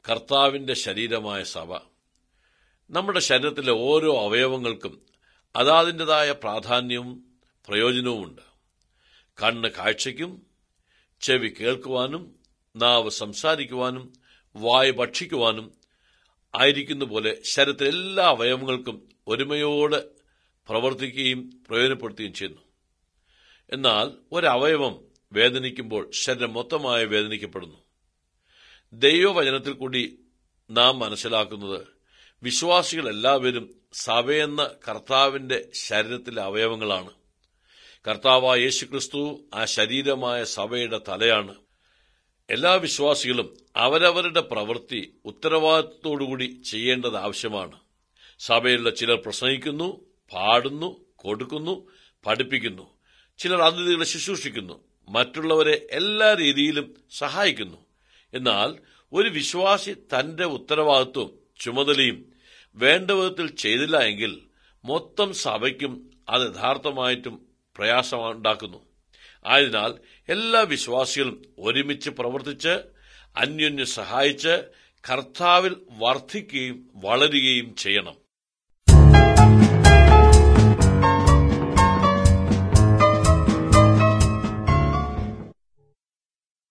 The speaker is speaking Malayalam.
കർത്താവിന്റെ ശരീരമായ സഭ നമ്മുടെ ശരീരത്തിലെ ഓരോ അവയവങ്ങൾക്കും അതാതിൻ്റെതായ പ്രാധാന്യവും പ്രയോജനവുമുണ്ട് കണ്ണ് കാഴ്ചയ്ക്കും ചെവി കേൾക്കുവാനും നാവ് സംസാരിക്കുവാനും വായ് ഭക്ഷിക്കുവാനും ആയിരിക്കുന്ന പോലെ ശരീരത്തിലെ എല്ലാ അവയവങ്ങൾക്കും ഒരുമയോടെ പ്രവർത്തിക്കുകയും പ്രയോജനപ്പെടുത്തുകയും ചെയ്യുന്നു എന്നാൽ ഒരവയവം വേദനിക്കുമ്പോൾ ശരീരം മൊത്തമായി വേദനിക്കപ്പെടുന്നു ദൈവവചനത്തിൽ കൂടി നാം മനസ്സിലാക്കുന്നത് വിശ്വാസികൾ എല്ലാവരും സഭയെന്ന കർത്താവിന്റെ ശരീരത്തിലെ അവയവങ്ങളാണ് കർത്താവായ യേശുക്രിസ്തു ആ ശരീരമായ സഭയുടെ തലയാണ് എല്ലാ വിശ്വാസികളും അവരവരുടെ പ്രവൃത്തി ഉത്തരവാദിത്വത്തോടുകൂടി ചെയ്യേണ്ടത് ആവശ്യമാണ് സഭയിലുള്ള ചിലർ പ്രസംഗിക്കുന്നു പാടുന്നു കൊടുക്കുന്നു പഠിപ്പിക്കുന്നു ചിലർ അതിഥികളെ ശുശ്രൂഷിക്കുന്നു മറ്റുള്ളവരെ എല്ലാ രീതിയിലും സഹായിക്കുന്നു എന്നാൽ ഒരു വിശ്വാസി തന്റെ ഉത്തരവാദിത്വം ചുമതലയും വേണ്ട വിധത്തിൽ ചെയ്തില്ല എങ്കിൽ മൊത്തം സഭയ്ക്കും അത് യഥാർത്ഥമായിട്ടും പ്രയാസമുണ്ടാക്കുന്നു ആയതിനാൽ എല്ലാ വിശ്വാസികളും ഒരുമിച്ച് പ്രവർത്തിച്ച് അന്യോന്യം സഹായിച്ച് കർത്താവിൽ വർദ്ധിക്കുകയും വളരുകയും ചെയ്യണം